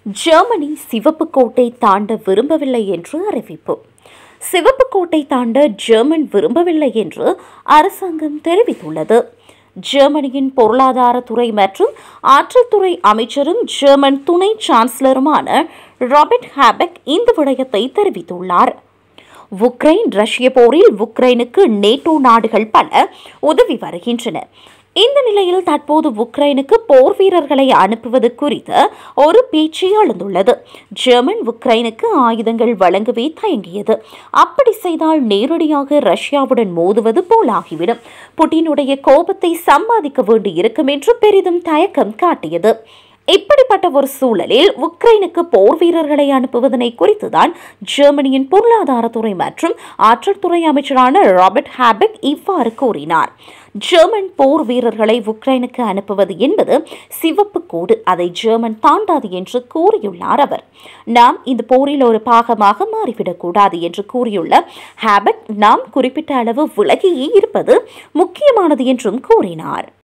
Germany சிவப்பு கோட்டை தாண்ட விரும்பவில்லை என்று அறிவிப்பு சிவப்பு கோட்டை தாண்ட ஜெர்மன் விரும்பவில்லை என்று அரசாங்கம் தெரிவித்துள்ளது ஜெர்மனியின் பொருளாதாரத்துறை மற்றும் ஆற்றல் துறை அமைச்சரும் ஜெர்மன் துணை சான்சலருமான ராபர்ட் ஹேபெக் இந்த விடயத்தை தெரிவித்துள்ளார் உக்ரைன் ரஷ்ய போரில் உக்ரைனுக்கு நேட்டோ நாடுகள் பல உதவி வருகின்றன இந்த நிலையில் தற்போது உக்ரைனுக்கு போர் வீரர்களை அனுப்புவது குறித்து ஒரு பேச்சு எழுந்துள்ளது ஜெர்மன் உக்ரைனுக்கு ஆயுதங்கள் வழங்கவே தயங்கியது அப்படி செய்தால் நேரடியாக ரஷ்யாவுடன் மோதுவது போலாகிவிடும் புட்டினுடைய கோபத்தை சம்பாதிக்க வேண்டி இருக்கும் என்று பெரிதும் தயக்கம் காட்டியது இப்படிப்பட்ட ஒரு சூழலில் உக்ரைனுக்கு போர் வீரர்களை அனுப்புவதனை குறித்துதான் ஜெர்மனியின் பொருளாதாரத்துறை மற்றும் ஆற்றல் துறை அமைச்சரான ராபர்ட் ஹேபெக் இவ்வாறு கூறினார் ஜெர்மன் போர் வீரர்களை உக்ரைனுக்கு அனுப்புவது என்பது சிவப்பு கோடு அதை ஜெர்மன் தாண்டாது என்று கூறியுள்ளார் அவர் நாம் இந்த போரில் ஒரு பாகமாக மாறிவிடக்கூடாது என்று கூறியுள்ள ஹேபெக் நாம் குறிப்பிட்ட அளவு விலகியே இருப்பது முக்கியமானது என்றும் கூறினார்